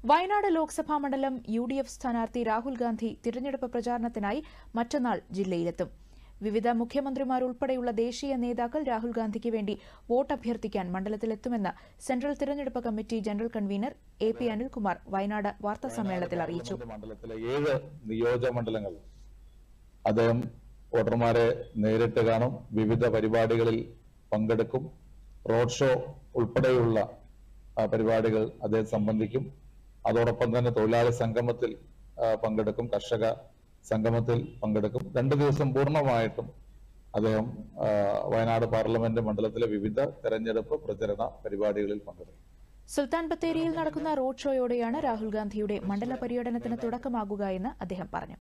വയനാട് ലോക്സഭാ മണ്ഡലം U D F സ്ഥാനാർത്ഥി രാഹുൽ ഗാന്ധി തിരഞ്ഞെടുപ്പ് പ്രചാരണത്തിനായി മറ്റന്നാൾ ജില്ലയിലെത്തും വിവിധ മുഖ്യമന്ത്രിമാർ ഉൾപ്പെടെയുള്ള ദേശീയ നേതാക്കൾ രാഹുൽ ഗാന്ധിക്ക് വേണ്ടി വോട്ട് അഭ്യർത്ഥിക്കാൻ മണ്ഡലത്തിലെത്തുമെന്ന് സെൻട്രൽ തിരഞ്ഞെടുപ്പ് committee general convener A P Anilkumar Wayanad വാർത്താസമ്മേളനത്തിൽ അറിയിച്ചു പാർലമെന്റ് മണ്ഡലത്തിലെ ഏഴ് നിയോജക മണ്ഡലങ്ങൾ അദ്ദേഹം വോട്ടർമാരെ നേരിട്ട് കാണും വിവിധ പരിപാടികളിൽ പങ്കെടുക്കും റോഡ് ഷോ ഉൾപ്പെടെയുള്ള ആ, പരിപാടികൾ അദ്ദേഹം സംബന്ധിക്കും അതോടൊപ്പം തന്നെ തൊഴിലാളി സംഗമത്തിൽ ആ, പങ്കെടുക്കും കർഷക സംഗമത്തിൽ പങ്കെടുക്കും രണ്ടു ദിവസം പൂർണ്ണമായിട്ടും അദ്ദേഹം ആ, വയനാട് പാർലമെന്റ് മണ്ഡലത്തിലെ വിവിധ തെരഞ്ഞെടുപ്പ് പ്രചരണ പരിപാടികളിൽ പങ്കെടുക്കും സുൽത്താൻ ബത്തേരിയിൽ നടക്കുന്ന റോഡ് ഷോയോടെയാണ് രാഹുൽ ഗാന്ധിയുടെ മണ്ഡല പര്യടനത്തിന് തുടക്കമാകുക എന്ന് അദ്ദേഹം പറഞ്ഞു